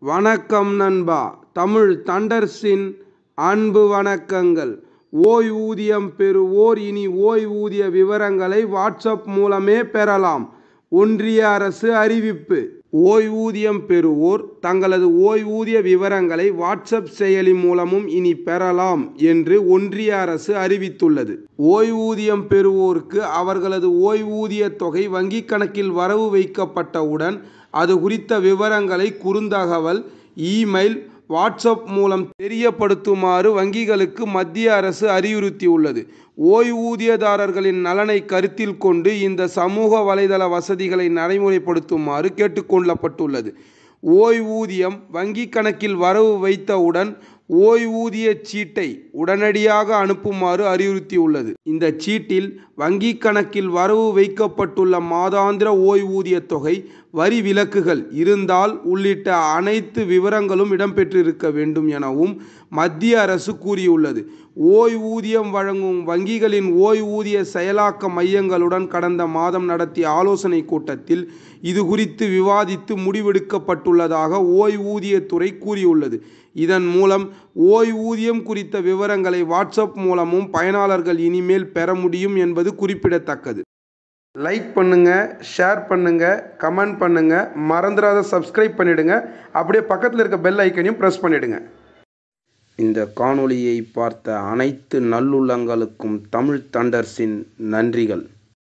வணக்கம் நண்பா தமிழ் தண்டர்ஸின் அன்பு வணக்கங்கள் ஓய்வூதியம் பெறுவோர் இனி ஓய்வூதிய விவரங்களை வாட்ஸ்அப் மூலமே பெறலாம் ஒன்றிய அரசு அறிவிப்பு ஓய்வூதியம் பெறுவோர் தங்களது ஓய்வூதிய விவரங்களை வாட்ஸ்அப் செயலி மூலமும் இனி பெறலாம் என்று ஒன்றிய அரசு அறிவித்துள்ளது ஓய்வூதியம் பெறுவோருக்கு அவர்களது ஓய்வூதிய தொகை வங்கிக் கணக்கில் வரவு வைக்கப்பட்டவுடன் அது குறித்த விவரங்களை குறுந்தகவல் இமெயில் வாட்ஸ்அப் மூலம் தெரியப்படுத்துமாறு வங்கிகளுக்கு மத்திய அரசு அறிவுறுத்தியுள்ளது ஓய்வூதியதாரர்களின் நலனை கருத்தில் கொண்டு இந்த சமூக வலைதள வசதிகளை நடைமுறைப்படுத்துமாறு கேட்டுக்கொள்ளப்பட்டுள்ளது ஓய்வூதியம் வங்கிக் கணக்கில் வரவு வைத்தவுடன் ஓய்வூதிய சீட்டை உடனடியாக அனுப்புமாறு அறிவுறுத்தியுள்ளது இந்த சீட்டில் வங்கிக் கணக்கில் வரவு வைக்கப்பட்டுள்ள மாதாந்திர ஓய்வூதிய தொகை வரி விலக்குகள் இருந்தால் உள்ளிட்ட அனைத்து விவரங்களும் இடம்பெற்றிருக்க வேண்டும் எனவும் மத்திய அரசு கூறியுள்ளது ஓய்வூதியம் வழங்கும் வங்கிகளின் ஓய்வூதிய செயலாக்க மையங்களுடன் கடந்த மாதம் நடத்திய ஆலோசனை கூட்டத்தில் இது குறித்து விவாதித்து முடிவெடுக்கப்பட்டுள்ளதாக ஓய்வூதியத்துறை கூறியுள்ளது இதன் மூலம் ஓய்வூதியம் குறித்த விவரங்களை வாட்ஸ்அப் மூலமும் பயனாளர்கள் இனிமேல் பெற முடியும் என்பது குறிப்பிடத்தக்கது லைக் பண்ணுங்க ஷேர் பண்ணுங்க கமெண்ட் பண்ணுங்க மறந்துடாத சப்ஸ்கிரைப் பண்ணிடுங்க அப்படியே பக்கத்தில் இருக்க பெல் ஐக்கனையும் ப்ரெஸ் பண்ணிடுங்க இந்த காணொளியை பார்த்த அனைத்து நல்லுள்ளங்களுக்கும் தமிழ் தண்டர்ஸின் நன்றிகள்